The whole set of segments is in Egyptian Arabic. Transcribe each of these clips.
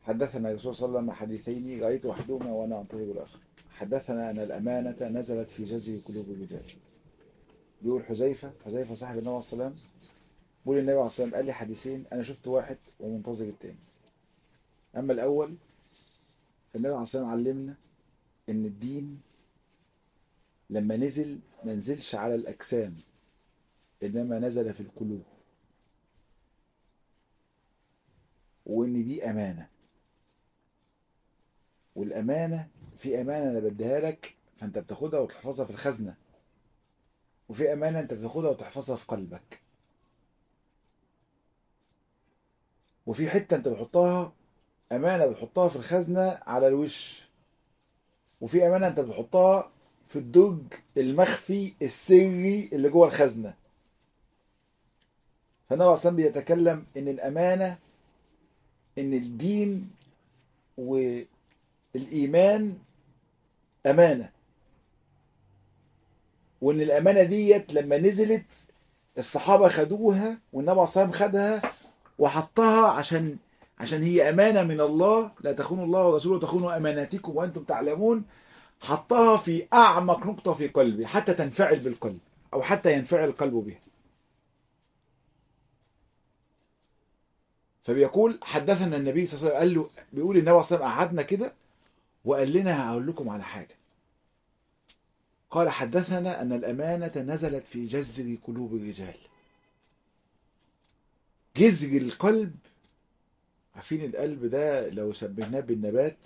حدثنا الرسول صلى الله عليه وسلم حديثين رأيت أحدهما وأنا أنتظر الآخر حدثنا أن الأمانة نزلت في جزر قلوب الرجال بيقول حذيفة حذيفة صاحب النبي عليه الصلاة والسلام بيقول النبي عليه الصلاة والسلام قال لي حديثين أنا شفت واحد ومنتظر التاني أما الأول فالنبي عليه الصلاة والسلام علمنا إن الدين لما نزل ما نزلش على الأجسام إنما نزل في القلوب وإن دي أمانة والأمانة في أمانة أنا بديها لك فأنت بتاخدها وتحفظها في الخزنة وفي أمانة أنت بتاخدها وتحفظها في قلبك وفي حتة أنت بتحطها أمانة بتحطها في الخزنة على الوش وفي أمانة أنت بتحطها في الدرج المخفي السري اللي جوه الخزنة فالنبي أصلا بيتكلم إن الأمانة إن الدين والإيمان أمانة وإن الأمانة ديت لما نزلت الصحابة خدوها والنبي عليه الصلاة والسلام خدها وحطها عشان عشان هي أمانة من الله لا تخونوا الله ورسوله تخونوا أماناتكم وأنتم تعلمون حطها في أعمق نقطة في قلبي حتى تنفعل بالقلب أو حتى ينفعل القلب بها فبيقول حدثنا النبي صلى الله عليه وسلم قال له بيقول النبي صلى الله عليه وسلم قعدنا كده وقال لنا هقول لكم على حاجة قال حدثنا أن الأمانة نزلت في جذر قلوب الرجال جذر القلب عارفين القلب ده لو شبهناه بالنبات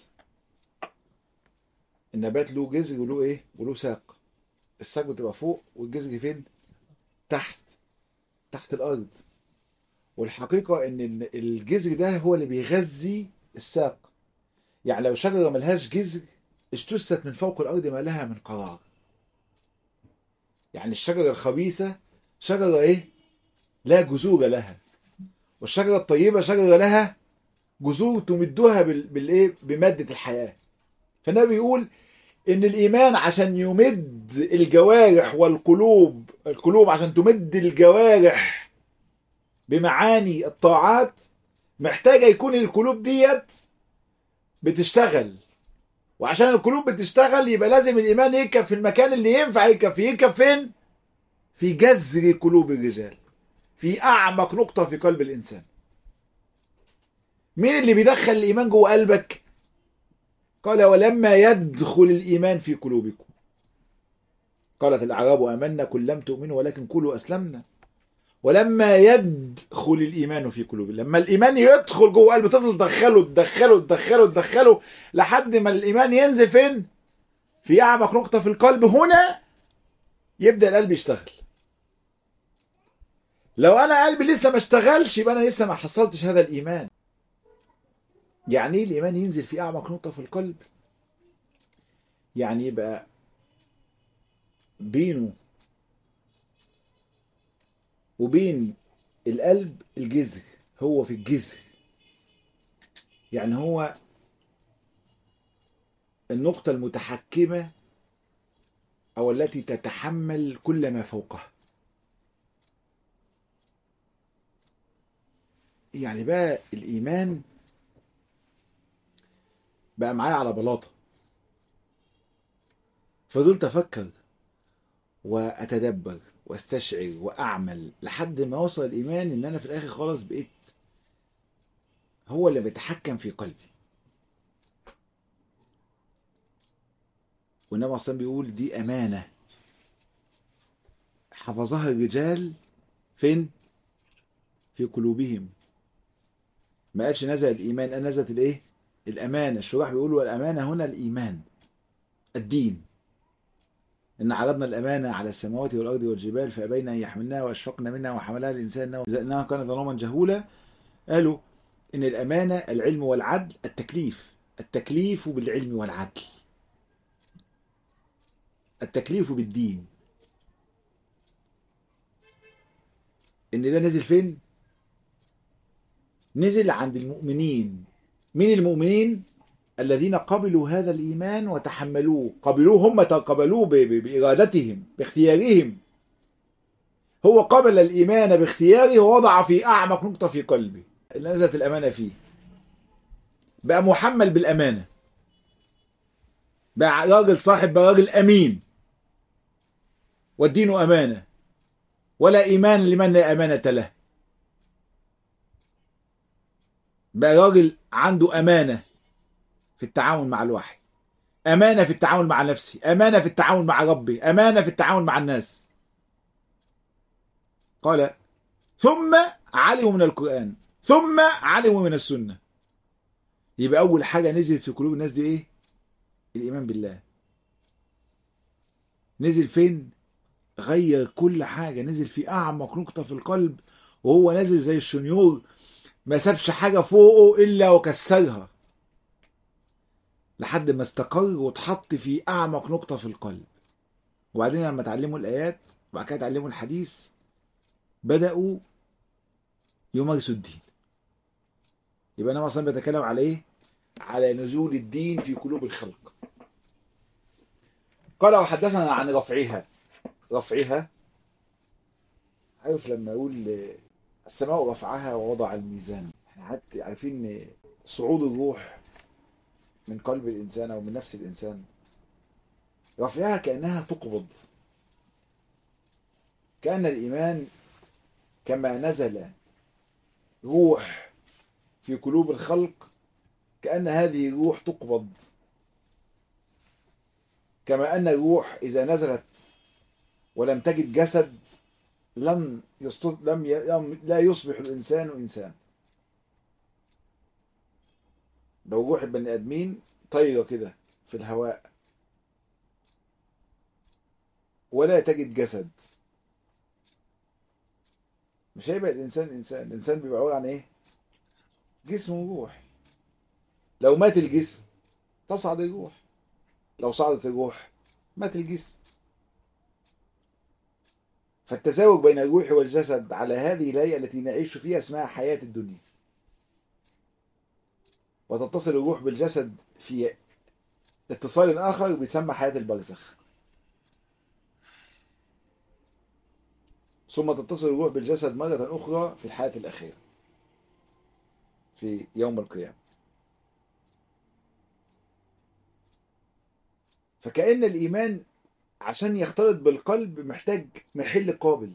النبات له جذر وله ايه وله ساق الساق بتبقى فوق والجذر فين تحت تحت الارض والحقيقه ان الجذر ده هو اللي بيغذي الساق يعني لو شجره ملهاش جذر اجتثت من فوق الارض ما لها من قرار يعني الشجره الخبيثه شجره ايه لا جذور لها والشجره الطيبه شجره لها جذور تمدها بالايه بماده الحياه فالنبي يقول ان الايمان عشان يمد الجوارح والقلوب القلوب عشان تمد الجوارح بمعاني الطاعات محتاجه يكون القلوب ديت بتشتغل وعشان القلوب بتشتغل يبقى لازم الايمان يركب في المكان اللي ينفع يركب فيه يركب فين في جذر قلوب الرجال في اعمق نقطه في قلب الانسان مين اللي بيدخل الايمان جوه قلبك قال ولما يدخل الإيمان في قلوبكم قالت الأعراب آمنا كل لم تؤمنوا ولكن قولوا أسلمنا ولما يدخل الإيمان في قلوبكم لما الإيمان يدخل جوه قلب تفضل تدخله تدخله تدخله تدخله لحد ما الإيمان ينزل فين في أعمق نقطة في القلب هنا يبدأ القلب يشتغل لو أنا قلبي لسه ما اشتغلش يبقى أنا لسه ما حصلتش هذا الإيمان يعني ايه الايمان ينزل في اعمق نقطه في القلب يعني يبقى بينه وبين القلب الجذر هو في الجذر يعني هو النقطة المتحكمة أو التي تتحمل كل ما فوقها يعني بقى الإيمان بقى معايا على بلاطه فضلت افكر واتدبر واستشعر واعمل لحد ما وصل الايمان ان انا في الاخر خالص بقيت هو اللي بيتحكم في قلبي والنبي عليه بيقول دي امانه حفظها الرجال فين في قلوبهم ما قالش نزل الايمان قال نزلت الايه الأمانة الشراح بيقولوا الأمانة هنا الإيمان الدين إن عرضنا الأمانة على السماوات والأرض والجبال فأبين أن يحملناها وأشفقن منها وحملها الإنسان إنها كانت ظلوما جهولا قالوا إن الأمانة العلم والعدل التكليف التكليف بالعلم والعدل التكليف بالدين إن ده نزل فين؟ نزل عند المؤمنين من المؤمنين الذين قبلوا هذا الإيمان وتحملوه قبلوه هم تقبلوه بإرادتهم باختيارهم هو قبل الإيمان باختياره ووضع في أعمق نقطة في قلبه اللي نزلت الأمانة فيه بقى محمل بالامانه بقى راجل صاحب بقى راجل امين والدين امانه ولا ايمان لمن لا امانه له بقى راجل عنده امانه في التعامل مع الوحي امانه في التعامل مع نفسي امانه في التعامل مع ربي امانه في التعامل مع الناس قال ثم علموا من القران ثم علموا من السنه يبقى اول حاجه نزلت في قلوب الناس دي ايه الايمان بالله نزل فين غير كل حاجه نزل في اعمق نقطه في القلب وهو نازل زي الشنيور ما سابش حاجه فوقه الا وكسرها لحد ما استقر واتحط في اعمق نقطه في القلب وبعدين لما اتعلموا الايات وبعد كده اتعلموا الحديث بداوا يمارسوا الدين يبقى انا اصلا بتكلم على ايه على نزول الدين في قلوب الخلق قال وحدثنا عن رفعها رفعها عارف لما يقول السماء رفعها ووضع الميزان احنا عارفين صعود الروح من قلب الانسان او من نفس الانسان رفعها كانها تقبض كان الايمان كما نزل روح في قلوب الخلق كأن هذه الروح تقبض كما أن الروح إذا نزلت ولم تجد جسد لم لم لا يصبح الإنسان إنسان لو روح البني آدمين طايرة كده في الهواء ولا تجد جسد مش هيبقى الإنسان إنسان الإنسان بيبقى عبارة عن إيه؟ جسم وروح لو مات الجسم تصعد الروح لو صعدت الروح مات الجسم فالتزاوج بين الروح والجسد على هذه الهيئة التي نعيش فيها اسمها حياة الدنيا وتتصل الروح بالجسد في اتصال آخر بيتسمى حياة البرزخ ثم تتصل الروح بالجسد مرة أخرى في الحياة الأخيرة في يوم القيامة فكأن الإيمان عشان يختلط بالقلب محتاج محل قابل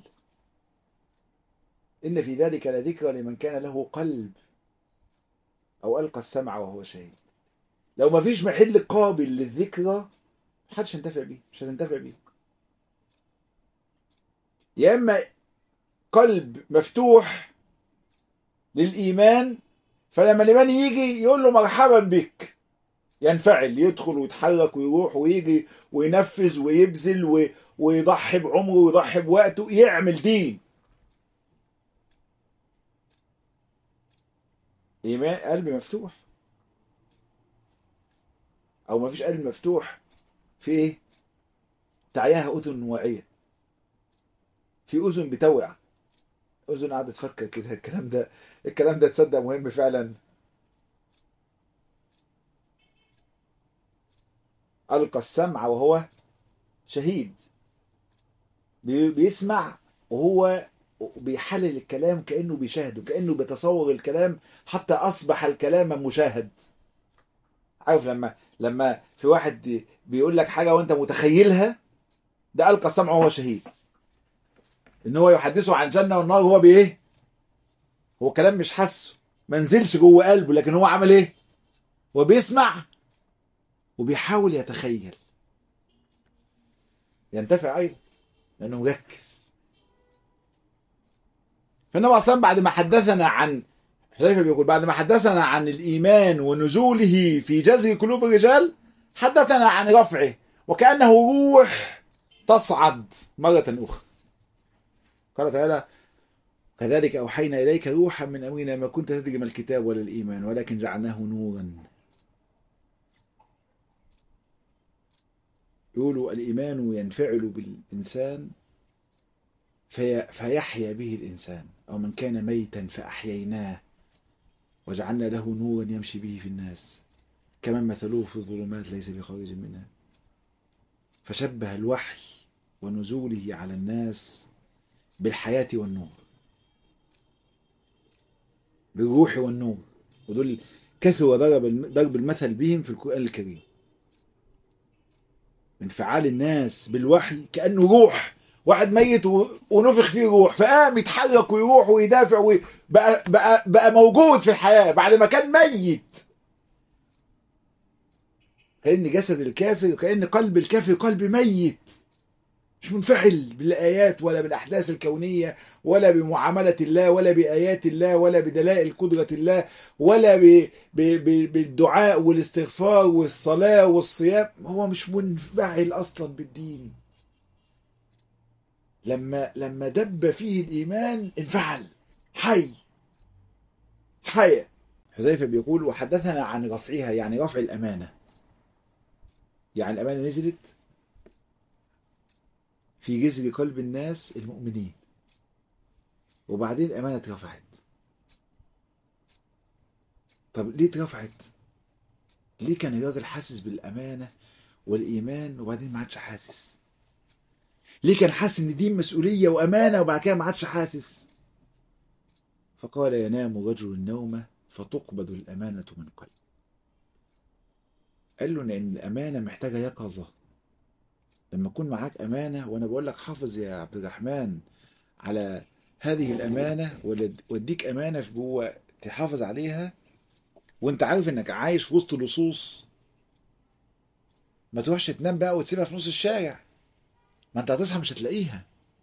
إن في ذلك لذكرى لمن كان له قلب أو ألقى السمع وهو شهيد لو ما فيش محل قابل للذكرى محدش هينتفع بيه مش هتنتفع بيه يا إما قلب مفتوح للإيمان فلما الإيمان يجي يقول له مرحبا بك ينفعل يدخل ويتحرك ويروح ويجي وينفذ ويبذل ويضحي بعمره ويضحي بوقته يعمل دين إيمان قلب مفتوح أو ما فيش قلب مفتوح في إيه؟ تعياها أذن واعية في أذن بتوع أذن قاعدة تفكر كده الكلام ده الكلام ده تصدق مهم فعلا ألقى السمع وهو شهيد بيسمع وهو بيحلل الكلام كأنه بيشاهده كأنه بيتصور الكلام حتى أصبح الكلام مشاهد عارف لما لما في واحد بيقول لك حاجة وأنت متخيلها ده ألقى السمع وهو شهيد إن هو يحدثه عن جنة والنار هو بإيه؟ هو كلام مش حاسه ما نزلش جوه قلبه لكن هو عمل إيه؟ هو بيسمع وبيحاول يتخيل ينتفع ايضا لانه مركز فالنبي صلى بعد ما حدثنا عن حذيفه بيقول بعد ما حدثنا عن الايمان ونزوله في جذر قلوب الرجال حدثنا عن رفعه وكانه روح تصعد مره اخرى قال تعالى كذلك اوحينا اليك روحا من امرنا ما كنت تدري ما الكتاب ولا الايمان ولكن جعلناه نورا يقولوا الإيمان ينفعل بالإنسان في فيحيا به الإنسان أو من كان ميتا فأحييناه وجعلنا له نورا يمشي به في الناس كمن مثلوه في الظلمات ليس بخارج منها فشبه الوحي ونزوله على الناس بالحياة والنور بالروح والنور ودول كثر ضرب ضرب المثل بهم في القرآن الكريم انفعال الناس بالوحي كأنه روح واحد ميت و- ونفخ فيه روح فقام يتحرك ويروح ويدافع وبقى بقى بقى موجود في الحياة بعد ما كان ميت كأن جسد الكافر كأن قلب الكافر قلب ميت مش منفعل بالآيات ولا بالأحداث الكونية ولا بمعاملة الله ولا بآيات الله ولا بدلائل قدرة الله ولا ب... ب... ب... بالدعاء والاستغفار والصلاة والصيام هو مش منفعل أصلا بالدين لما لما دب فيه الإيمان انفعل حي حي حذيفة بيقول وحدثنا عن رفعها يعني رفع الأمانة يعني الأمانة نزلت في جذر قلب الناس المؤمنين وبعدين الأمانة اترفعت طب ليه اترفعت؟ ليه كان الراجل حاسس بالأمانة والإيمان وبعدين ما عادش حاسس؟ ليه كان حاسس إن دي مسؤولية وأمانة وبعد كده ما عادش حاسس؟ فقال ينام رجل النوم فتقبض الأمانة من قلب قال له إن الأمانة محتاجة يقظة لما يكون معاك أمانة وأنا بقول لك حافظ يا عبد الرحمن على هذه الأمانة واديك أمانة في جوه تحافظ عليها وأنت عارف إنك عايش في وسط لصوص ما تروحش تنام بقى وتسيبها في نص الشارع ما أنت هتصحى مش هتلاقيها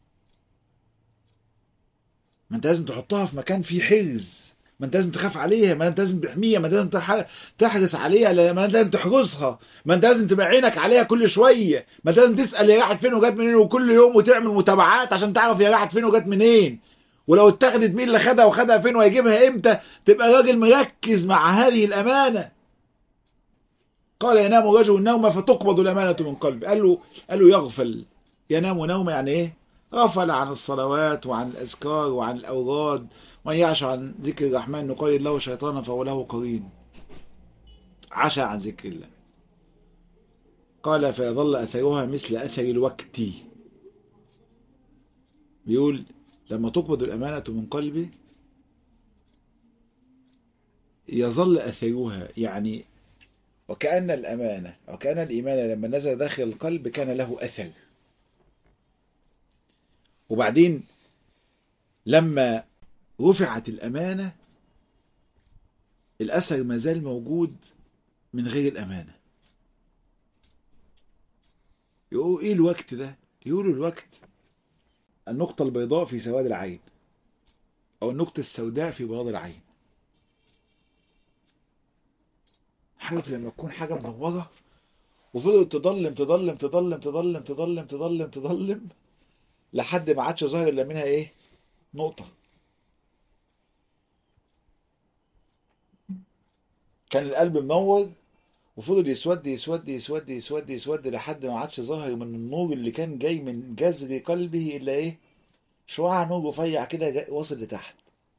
ما أنت لازم تحطها في مكان فيه حرز ما انت لازم تخاف عليها ما انت لازم تحميها ما انت لازم تح- تحرص عليها ما انت لازم تحرسها ما انت لازم تبقى عينك عليها كل شويه ما انت لازم تسال هي راحت فين وجت منين وكل يوم وتعمل متابعات عشان تعرف هي راحت فين وجت منين ولو اتخذت مين اللي خدها وخدها فين وهيجيبها امتى تبقى راجل مركز مع هذه الامانه قال ينام رجل النوم فتقبض الامانه من قلبه قال له قال له يغفل ينام نوم يعني ايه غفل عن الصلوات وعن الاذكار وعن الاوراد ومن يعش عن ذكر الرحمن نقيد له شيطانا فهو له قرين عشى عن ذكر الله قال فيظل أثرها مثل أثر الوقت بيقول لما تقبض الأمانة من قلبي يظل أثرها يعني وكأن الأمانة وكأن الإيمان لما نزل داخل القلب كان له أثر وبعدين لما رفعت الأمانة الأثر ما زال موجود من غير الأمانة يقولوا إيه الوقت ده؟ يقولوا الوقت النقطة البيضاء في سواد العين أو النقطة السوداء في بياض العين عارف لما تكون حاجة منورة وفضلت تضلم تضلم تضلم تضلم تضلم تضلم تضلم لحد ما عادش ظاهر الا منها ايه؟ نقطة كان القلب منور وفضل يسود يسود يسود يسود يسود لحد ما عادش ظاهر من النور اللي كان جاي من جذر قلبه الا ايه؟ شعاع نور رفيع كده جاي- واصل لتحت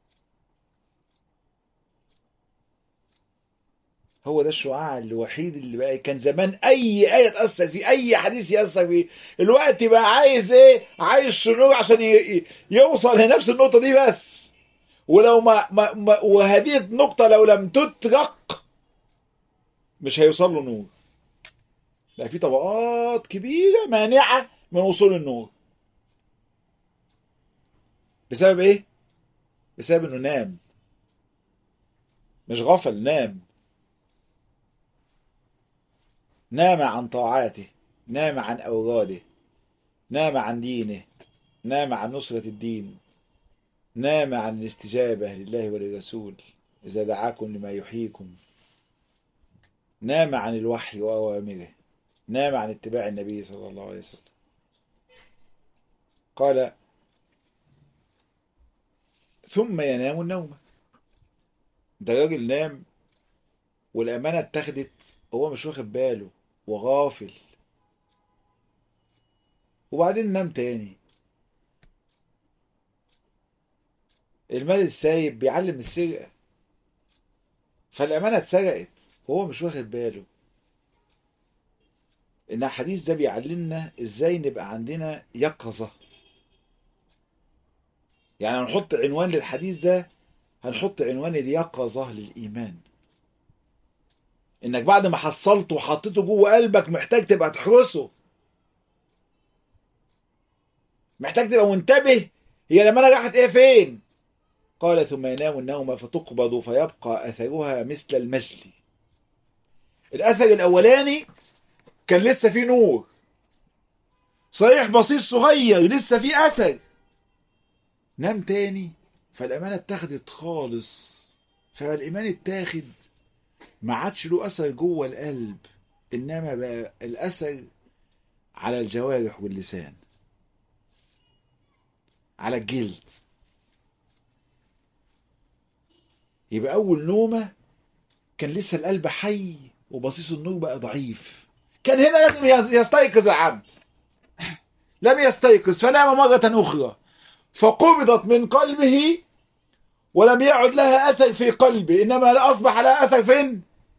هو ده الشعاع الوحيد اللي بقى كان زمان اي ايه تاثر فيه اي حديث ياثر فيه الوقت بقى عايز ايه عايز شنور عشان ي... ي- يوصل لنفس النقطه دي بس ولو ما, ما, ما وهذه النقطه لو لم تترق مش هيوصل له نور لا في طبقات كبيره مانعه من وصول النور بسبب ايه بسبب انه نام مش غفل نام نام عن طاعاته نام عن أوراده نام عن دينه نام عن نصرة الدين نام عن الاستجابة لله وللرسول إذا دعاكم لما يحييكم نام عن الوحي وأوامره نام عن اتباع النبي صلى الله عليه وسلم قال ثم ينام النوم ده راجل نام والأمانة اتخذت هو مش واخد باله وغافل وبعدين نام تاني المال السايب بيعلم السرقة فالأمانة اتسرقت وهو مش واخد باله إن الحديث ده بيعلمنا إزاي نبقى عندنا يقظة يعني هنحط عنوان للحديث ده هنحط عنوان اليقظة للإيمان انك بعد ما حصلته وحطيته جوه قلبك محتاج تبقى تحرسه محتاج تبقى منتبه هي لما انا راحت ايه فين قال ثم ينام النوم فتقبض فيبقى اثرها مثل المجلي الاثر الاولاني كان لسه فيه نور صحيح بسيط صغير لسه فيه اثر نام تاني فالامانه اتاخدت خالص فالايمان اتاخد ما عادش له اثر جوه القلب انما بقى الاثر على الجوارح واللسان على الجلد يبقى اول نومه كان لسه القلب حي وبصيص النور بقى ضعيف كان هنا لازم يستيقظ العبد لم يستيقظ فنام مرة أخرى فقبضت من قلبه ولم يعد لها أثر في قلبه إنما أصبح لها أثر فين؟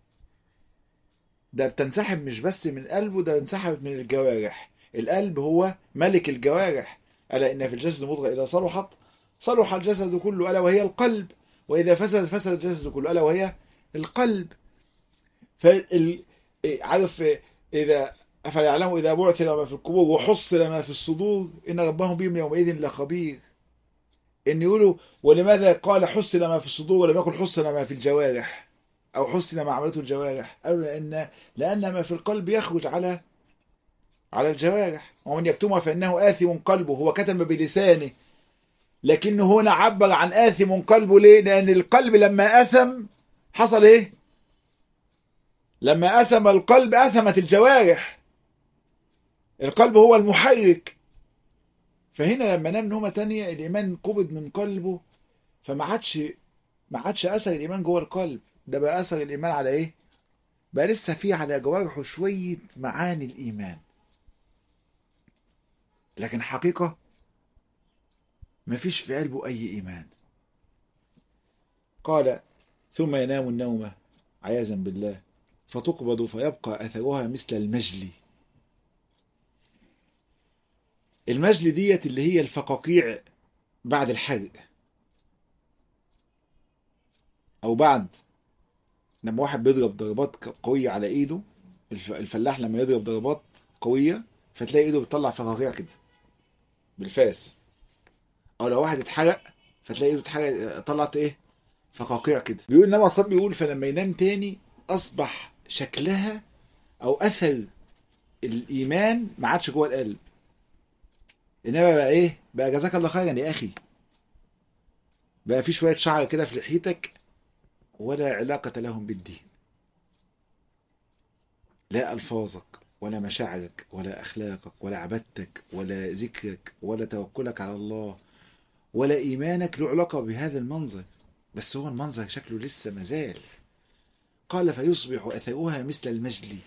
ده بتنسحب مش بس من قلبه ده انسحبت من الجوارح القلب هو ملك الجوارح ألا إن في الجسد مضغة إذا صلحت صلح الجسد كله ألا وهي القلب وإذا فسد فسد الجسد كله ألا وهي القلب فال عارف إذا أفلا إذا بعثر ما في القبور وحصل ما في الصدور إن ربهم بهم يومئذ لخبير إن يقولوا ولماذا قال حصل ما في الصدور ولم يقل حصل ما في الجوارح أو حصل ما عملته الجوارح قالوا لأن لأن ما في القلب يخرج على على الجوارح ومن يكتمها فإنه آثم قلبه هو كتم بلسانه لكنه هنا عبر عن آثم قلبه ليه؟ لأن القلب لما آثم حصل إيه؟ لما آثم القلب آثمت الجوارح القلب هو المحرك فهنا لما نام نومه تانية الايمان قبض من قلبه فما عادش ما عادش اثر الايمان جوه القلب ده بقى اثر الايمان على ايه بقى لسه في على جوارحه شويه معاني الايمان لكن حقيقه ما فيش في قلبه اي ايمان قال ثم ينام النوم عياذا بالله فتقبض فيبقى اثرها مثل المجلي المجلي ديت اللي هي الفقاقيع بعد الحرق او بعد لما واحد بيضرب ضربات قويه على ايده الفلاح لما يضرب ضربات قويه فتلاقي ايده بتطلع فقاقيع كده بالفاس او لو واحد اتحرق فتلاقي ايده اتحرق طلعت ايه فقاقيع كده بيقول النبي صلى بيقول فلما ينام تاني اصبح شكلها او اثر الايمان ما عادش جوه القلب انما بقى ايه بقى جزاك الله خيرا يا اخي بقى في شويه شعر كده في لحيتك ولا علاقه لهم بالدين لا الفاظك ولا مشاعرك ولا اخلاقك ولا عبادتك ولا ذكرك ولا توكلك على الله ولا ايمانك له علاقه بهذا المنظر بس هو المنظر شكله لسه مازال قال فيصبح اثرها مثل المجلي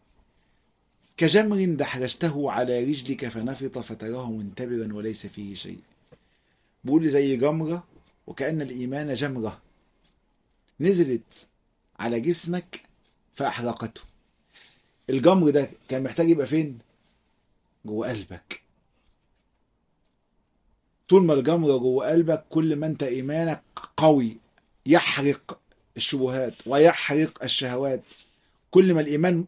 كجمر دحرجته على رجلك فنفط فتراه منتبرا وليس فيه شيء بيقول زي جمرة وكأن الإيمان جمرة نزلت على جسمك فأحرقته الجمر ده كان محتاج يبقى فين جوه قلبك طول ما الجمرة جوه قلبك كل ما انت إيمانك قوي يحرق الشبهات ويحرق الشهوات كل ما الإيمان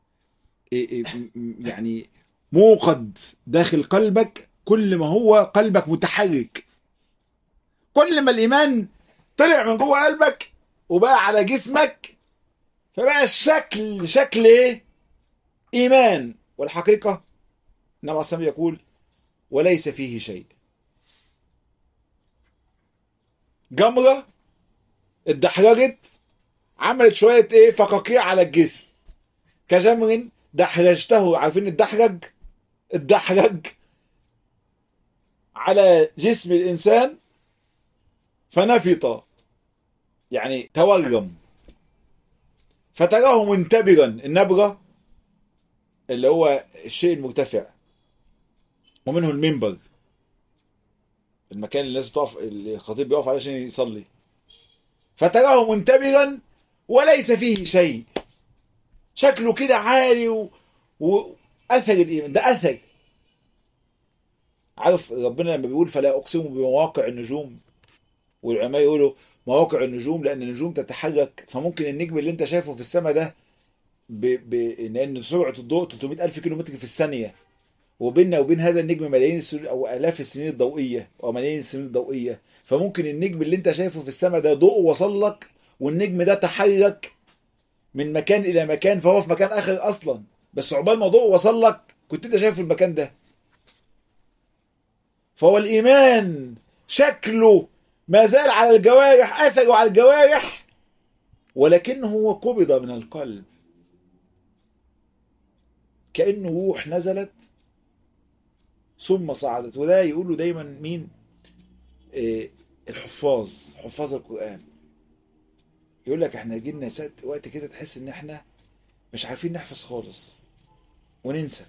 يعني موقد داخل قلبك كل ما هو قلبك متحرك كل ما الايمان طلع من جوه قلبك وبقى على جسمك فبقى الشكل شكل ايه ايمان والحقيقه النبي صلى يقول وليس فيه شيء جمره اتدحرجت عملت شويه ايه فقاقيع على الجسم كجمر دحرجته عارفين الدحرج الدحرج على جسم الإنسان فنفط يعني تورم فتراه منتبرا النبرة اللي هو الشيء المرتفع ومنه المنبر المكان اللي الناس بتقف الخطيب بيقف عليه عشان يصلي فتراه منتبرا وليس فيه شيء شكله كده عالي و... واثر الايمان ده اثر عارف ربنا لما بيقول فلا اقسم بمواقع النجوم والعلماء يقولوا مواقع النجوم لان النجوم تتحرك فممكن النجم اللي انت شايفه في السماء ده ب... ب... لان سرعه الضوء 300 الف كيلو متر في الثانيه وبيننا وبين هذا النجم ملايين السنين او الاف السنين الضوئيه او ملايين السنين الضوئيه فممكن النجم اللي انت شايفه في السماء ده ضوء وصل لك والنجم ده تحرك من مكان الى مكان فهو في مكان اخر اصلا بس عقبال ما ضوء وصل لك كنت انت شايفه المكان ده فهو الايمان شكله ما زال على الجوارح اثره على الجوارح ولكنه هو قبض من القلب كانه روح نزلت ثم صعدت وده يقولوا دايما مين إيه الحفاظ حفاظ القران يقول لك احنا جينا وقت كده تحس ان احنا مش عارفين نحفظ خالص وننسى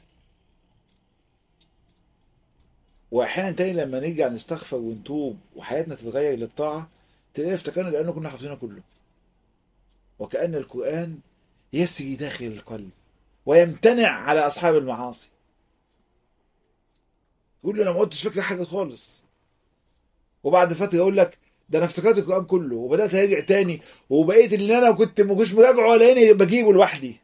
واحيانا تاني لما نرجع نستغفر ونتوب وحياتنا تتغير للطاعه تلاقينا افتكرنا لانه كنا حافظينه كله وكأن القرآن يسري داخل القلب ويمتنع على أصحاب المعاصي يقول له أنا ما قلتش فاكر حاجة خالص وبعد فترة يقول لك ده أنا افتكرت القرآن كله وبدأت أرجع تاني وبقيت اللي أنا كنت ما كنتش مراجعه ولا هنا بجيبه لوحدي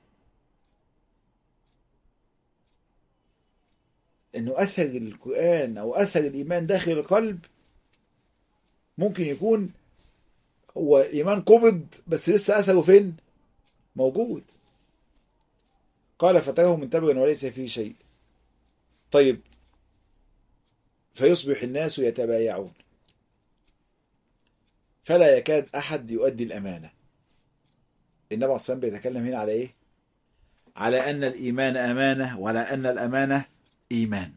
إنه أثر القرآن أو أثر الإيمان داخل القلب ممكن يكون هو ايمان قبض بس لسه اثره فين موجود قال فتراه منتبرا وليس فيه شيء طيب فيصبح الناس يتبايعون فلا يكاد احد يؤدي الامانه النبي عليه الصلاه بيتكلم هنا على ايه على ان الايمان امانه وعلى ان الامانه ايمان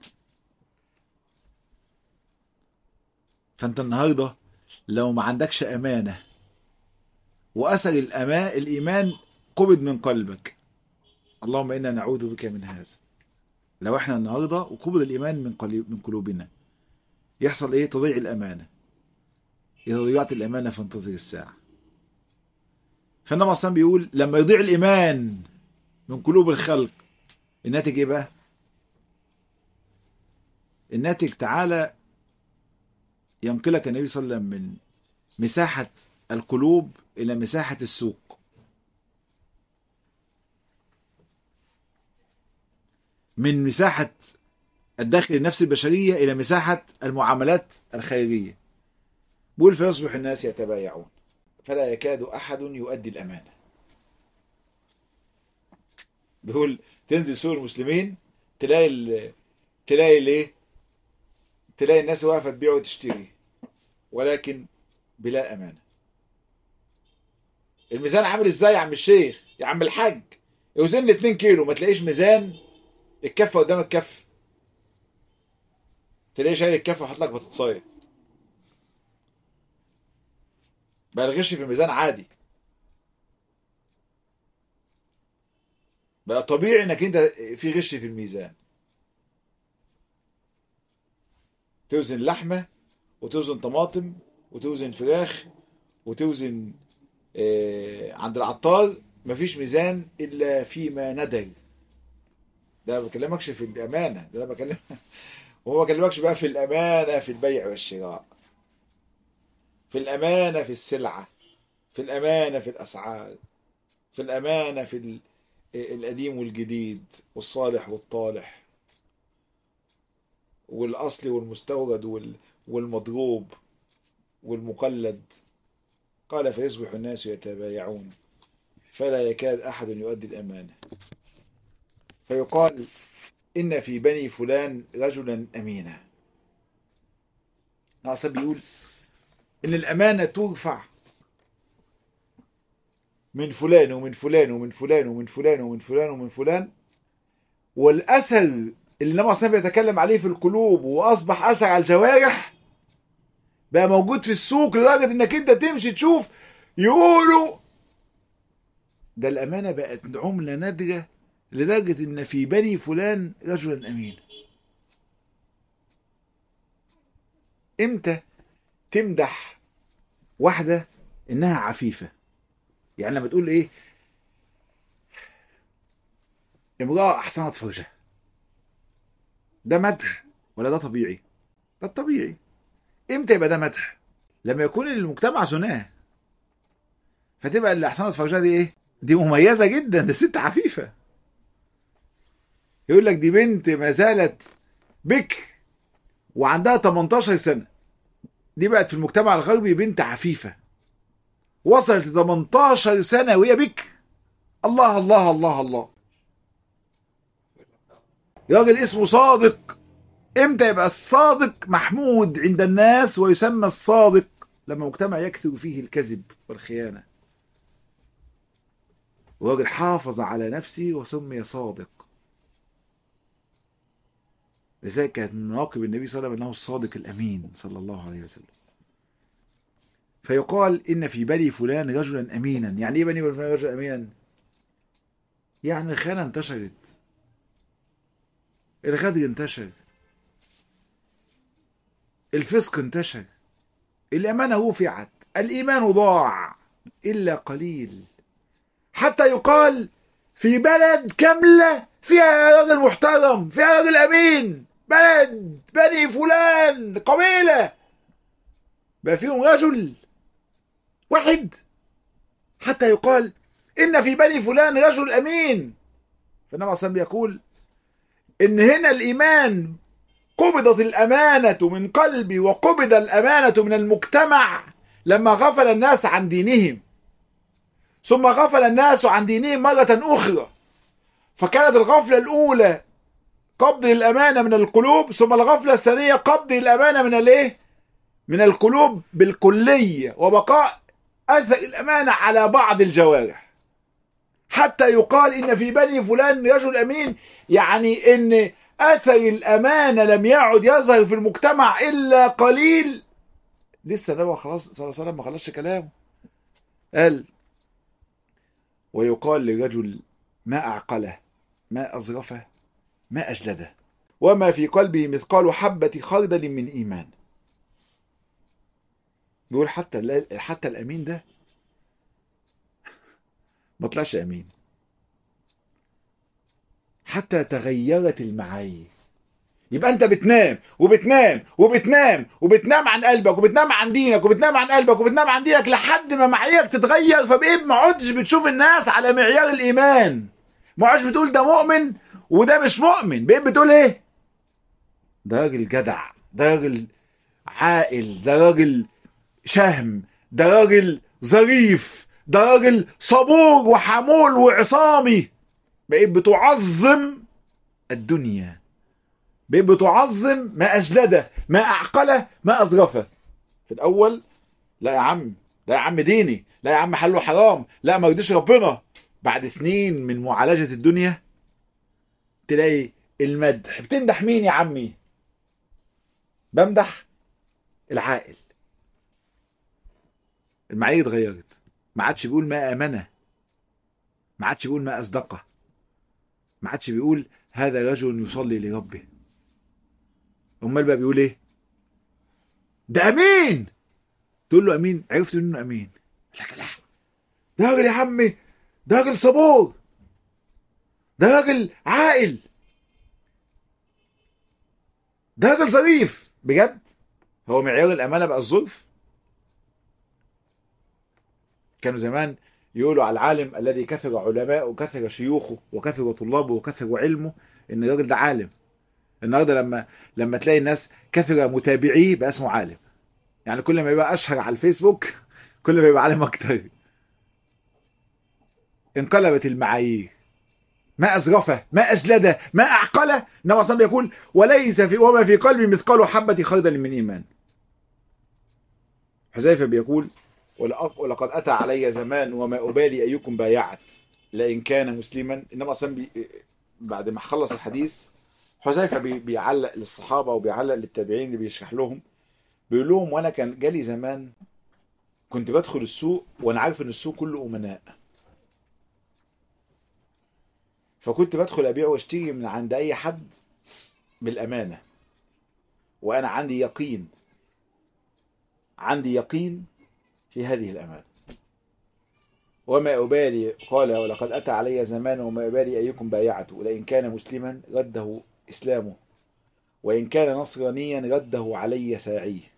فانت النهارده لو ما عندكش امانه واثر الامان الايمان قبض من قلبك اللهم انا نعوذ بك من هذا لو احنا النهارده وقبض الايمان من قلب من قلوبنا يحصل ايه تضيع الامانه اذا ضيعت الامانه فانتظر الساعه فالنبي اصلا بيقول لما يضيع الايمان من قلوب الخلق الناتج ايه بقى الناتج تعالى ينقلك النبي صلى الله عليه وسلم من مساحة القلوب إلى مساحة السوق من مساحة الداخل النفس البشرية إلى مساحة المعاملات الخارجية بيقول فيصبح الناس يتبايعون فلا يكاد أحد يؤدي الأمانة بيقول تنزل سوق المسلمين تلاقي ال... تلاقي الايه تلاقي الناس واقفه تبيع وتشتري ولكن بلا امانه الميزان عامل ازاي يا عم الشيخ يا عم الحاج يوزن لي 2 كيلو ما تلاقيش ميزان الكفه قدام الكف تلاقيه شايل الكفه وحاطط لك بتتصاير بقى الغش في الميزان عادي بقى طبيعي انك انت في غش في الميزان توزن لحمه وتوزن طماطم وتوزن فراخ وتوزن آه عند العطار مفيش ميزان الا فيما ندر ده ما بكلمكش في الامانه ده انا بكلم وما بكلمكش بقى في الامانه في البيع والشراء في الامانه في السلعه في الامانه في الاسعار في الامانه في ال... القديم والجديد والصالح والطالح والأصلي والمستورد وال... والمضروب والمقلد قال فيصبح الناس يتبايعون فلا يكاد أحد يؤدي الأمانة فيقال إن في بني فلان رجلا أمينا ناصر بيقول إن الأمانة ترفع من فلان ومن فلان ومن فلان ومن فلان ومن فلان ومن فلان والاثر اللي النبي صلى بيتكلم عليه في القلوب واصبح اثر على الجوارح بقى موجود في السوق لدرجه انك انت تمشي تشوف يقولوا ده الامانه بقت عمله نادره لدرجه ان في بني فلان رجلا امين امتى تمدح واحده انها عفيفه يعني لما تقول ايه امرأة أحسنت فرجها ده مدح ولا ده طبيعي ده الطبيعي امتى يبقى ده مدح لما يكون المجتمع زناه فتبقى اللي أحسنت فرجها دي ايه دي مميزة جدا ده ست عفيفة يقول لك دي بنت ما زالت بكر وعندها 18 سنة دي بقت في المجتمع الغربي بنت عفيفة وصلت ل 18 سنة وهي بكر الله الله الله الله راجل اسمه صادق امتى يبقى الصادق محمود عند الناس ويسمى الصادق لما مجتمع يكثر فيه الكذب والخيانة وراجل حافظ على نفسه وسمي صادق لذلك كانت من مواقب النبي صلى الله عليه وسلم انه الصادق الامين صلى الله عليه وسلم فيقال ان في بني فلان رجلا امينا يعني ايه بني فلان رجلا امينا يعني الخيانه انتشرت الغدر انتشر الفسق انتشر الامانه رفعت الايمان ضاع الا قليل حتى يقال في بلد كامله فيها راجل محترم فيها راجل امين بلد بني فلان قبيله بقى فيهم رجل واحد حتى يقال ان في بني فلان رجل امين فالنبي عليه الصلاه يقول ان هنا الايمان قبضت الامانه من قلبي وقبض الامانه من المجتمع لما غفل الناس عن دينهم ثم غفل الناس عن دينهم مره اخرى فكانت الغفله الاولى قبض الامانه من القلوب ثم الغفله الثانيه قبض الامانه من الايه من القلوب بالكليه وبقاء اثر الامانه على بعض الجوارح حتى يقال ان في بني فلان رجل امين يعني ان اثر الامانه لم يعد يظهر في المجتمع الا قليل لسه النبي خلاص صلى الله عليه وسلم ما خلصش كلامه قال ويقال لرجل ما اعقله ما اظرفه ما اجلده وما في قلبه مثقال حبه خردل من ايمان بيقول حتى حتى الامين ده ما طلعش امين حتى تغيرت المعايير يبقى انت بتنام وبتنام وبتنام وبتنام عن قلبك وبتنام عن دينك وبتنام عن قلبك وبتنام عن دينك لحد ما معاييرك تتغير فبقيت ما عدتش بتشوف الناس على معيار الايمان ما عدتش بتقول ده مؤمن وده مش مؤمن بقيت بتقول ايه ده راجل جدع ده راجل عاقل ده راجل شهم ده راجل ظريف ده راجل صبور وحمول وعصامي بقيت بتعظم الدنيا بقيت بتعظم ما أجلده ما أعقله ما أظرفه في الأول لا يا عم لا يا عم ديني لا يا عم حله حرام لا ما يرضيش ربنا بعد سنين من معالجة الدنيا تلاقي المدح بتمدح مين يا عمي بمدح العاقل المعايير اتغيرت ما عادش بيقول ما امنه ما عادش بيقول ما اصدقه ما عادش بيقول هذا رجل يصلي لربه امال بقى بيقول ايه ده امين تقول له امين عرفت انه امين لك لا ده راجل يا عمي ده راجل صبور ده راجل عاقل ده راجل ظريف بجد هو معيار الامانه بقى الظرف كانوا زمان يقولوا على العالم الذي كثر علماءه وكثر شيوخه وكثر طلابه وكثر علمه ان الراجل ده عالم النهارده لما لما تلاقي الناس كثر متابعيه بقى اسمه عالم يعني كل ما يبقى اشهر على الفيسبوك كل ما يبقى عالم اكتر انقلبت المعايير ما أزرفه ما أجلده ما أعقله إنما صلى يقول وليس في وما في قلبي مثقال حبة خردل من إيمان حذيفة بيقول ولقد أتى علي زمان وما أبالي أيكم بايعت لئن كان مسلما إنما صلى بعد ما خلص الحديث حذيفة بيعلق للصحابة وبيعلق للتابعين اللي بيشرح لهم بيقول لهم وأنا كان جالي زمان كنت بدخل السوق وأنا عارف إن السوق كله أمناء فكنت بدخل ابيع واشتري من عند اي حد بالامانه وانا عندي يقين عندي يقين في هذه الامانه وما ابالي قال ولقد اتى علي زمان وما ابالي ايكم بايعته لئن كان مسلما رده اسلامه وان كان نصرانيا رده علي ساعيه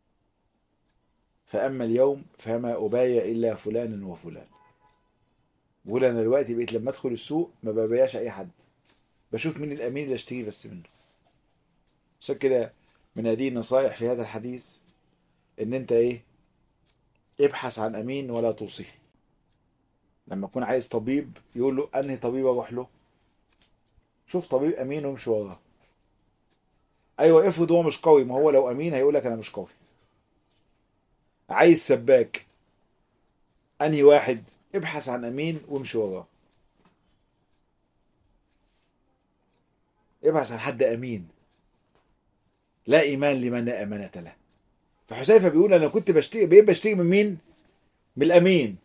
فاما اليوم فما ابايع الا فلان وفلان بقول انا دلوقتي بقيت لما ادخل السوق ما ببيعش اي حد بشوف مين الامين اللي اشتري بس منه عشان كده من هذه النصائح في هذا الحديث ان انت ايه ابحث عن امين ولا توصيه لما تكون عايز طبيب يقول له انهي طبيب اروح له شوف طبيب امين وامشي وراه ايوه افرض هو مش قوي ما هو لو امين هيقول لك انا مش قوي عايز سباك انهي واحد ابحث عن امين وامشي وراه ابحث عن حد امين لا ايمان لمن لا امانه له فحذيفه بيقول انا كنت بشتري بقيت بشتري من مين من الامين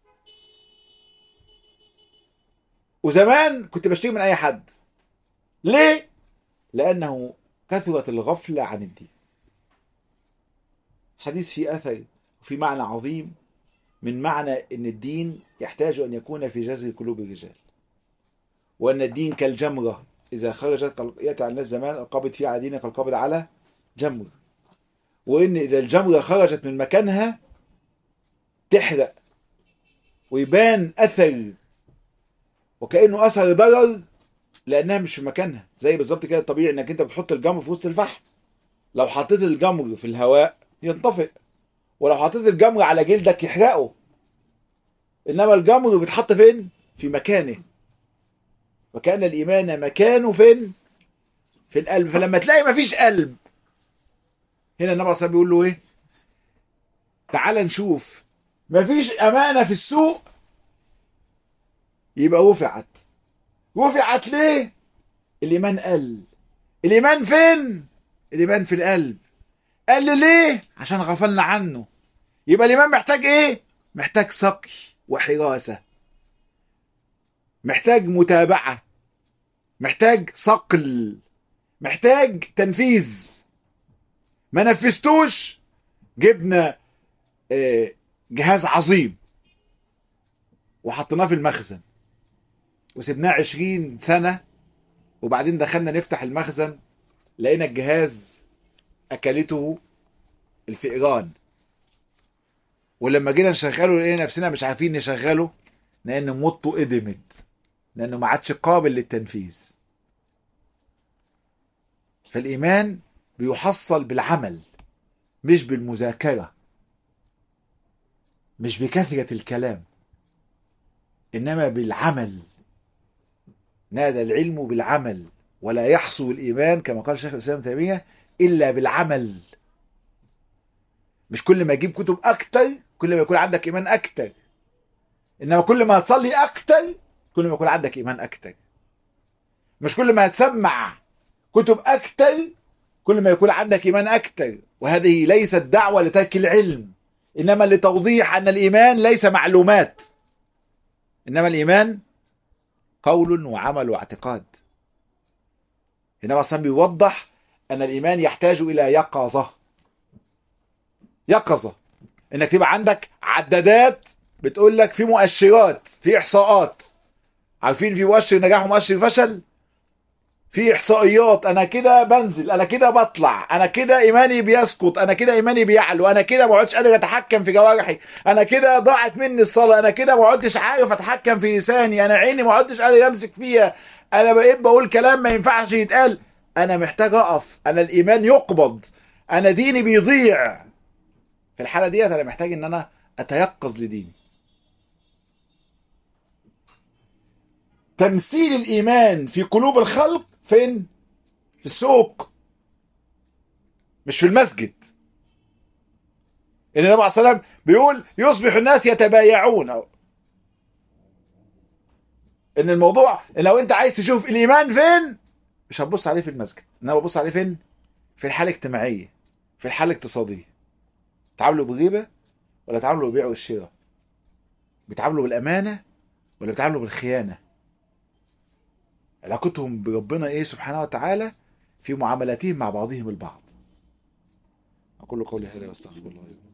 وزمان كنت بشتري من اي حد ليه لانه كثرت الغفله عن الدين حديث فيه اثر وفي معنى عظيم من معنى ان الدين يحتاج ان يكون في جذر قلوب الرجال وان الدين كالجمره اذا خرجت ياتي على الناس زمان القابض فيه على دينك القابض على جمر وان اذا الجمره خرجت من مكانها تحرق ويبان اثر وكانه اثر ضرر لانها مش في مكانها زي بالظبط كده الطبيعي انك انت بتحط الجمر في وسط الفحم لو حطيت الجمر في الهواء ينطفئ ولو حطيت الجمر على جلدك يحرقه انما الجمر بيتحط فين في مكانه وكان الايمان مكانه فين في القلب فلما تلاقي مفيش قلب هنا النبي صلى الله عليه وسلم بيقول له ايه تعال نشوف مفيش امانه في السوق يبقى رفعت رفعت ليه الايمان قل الايمان فين الايمان في القلب قال ليه عشان غفلنا عنه يبقى الايمان محتاج ايه محتاج سقي وحراسه محتاج متابعه محتاج صقل محتاج تنفيذ ما نفذتوش جبنا جهاز عظيم وحطيناه في المخزن وسبناه عشرين سنة وبعدين دخلنا نفتح المخزن لقينا الجهاز أكلته الفئران ولما جينا نشغله لقينا نفسنا مش عارفين نشغله لأن موته قدمت لأنه ما عادش قابل للتنفيذ فالإيمان بيحصل بالعمل مش بالمذاكرة مش بكثرة الكلام إنما بالعمل نادى العلم بالعمل ولا يحصل الإيمان كما قال شيخ الإسلام تيمية إلا بالعمل مش كل ما تجيب كتب أكتر كل ما يكون عندك إيمان أكتر إنما كل ما تصلي أكتر كل ما يكون عندك إيمان أكتر مش كل ما تسمع كتب أكتر كل ما يكون عندك إيمان أكتر وهذه ليست دعوة لترك العلم إنما لتوضيح أن الإيمان ليس معلومات إنما الإيمان قول وعمل واعتقاد إنما أصلا بيوضح أن الإيمان يحتاج إلى يقظة يقظة إنك تبقى عندك عدادات بتقول لك في مؤشرات في إحصاءات عارفين في مؤشر نجاح ومؤشر فشل في احصائيات انا كده بنزل انا كده بطلع انا كده ايماني بيسقط انا كده ايماني بيعلو انا كده ما عدتش قادر اتحكم في جوارحي انا كده ضاعت مني الصلاه انا كده ما عدتش عارف اتحكم في لساني انا عيني ما عدتش قادر امسك فيها انا بقيت بقول كلام ما ينفعش يتقال انا محتاج اقف انا الايمان يقبض انا ديني بيضيع في الحاله ديت انا محتاج ان انا اتيقظ لديني تمثيل الايمان في قلوب الخلق فين في السوق مش في المسجد ان النبي عليه الصلاه والسلام بيقول يصبح الناس يتبايعون ان الموضوع لو انت عايز تشوف الايمان فين مش هتبص عليه في المسجد انما ببص عليه فين في الحاله الاجتماعيه في الحاله الاقتصاديه تعاملوا بغيبه ولا تعاملوا بالبيع والشراء بيتعاملوا بالامانه ولا بيتعاملوا بالخيانه علاقتهم بربنا ايه سبحانه وتعالى في معاملاتهم مع بعضهم البعض اقول قولي هذا واستغفر الله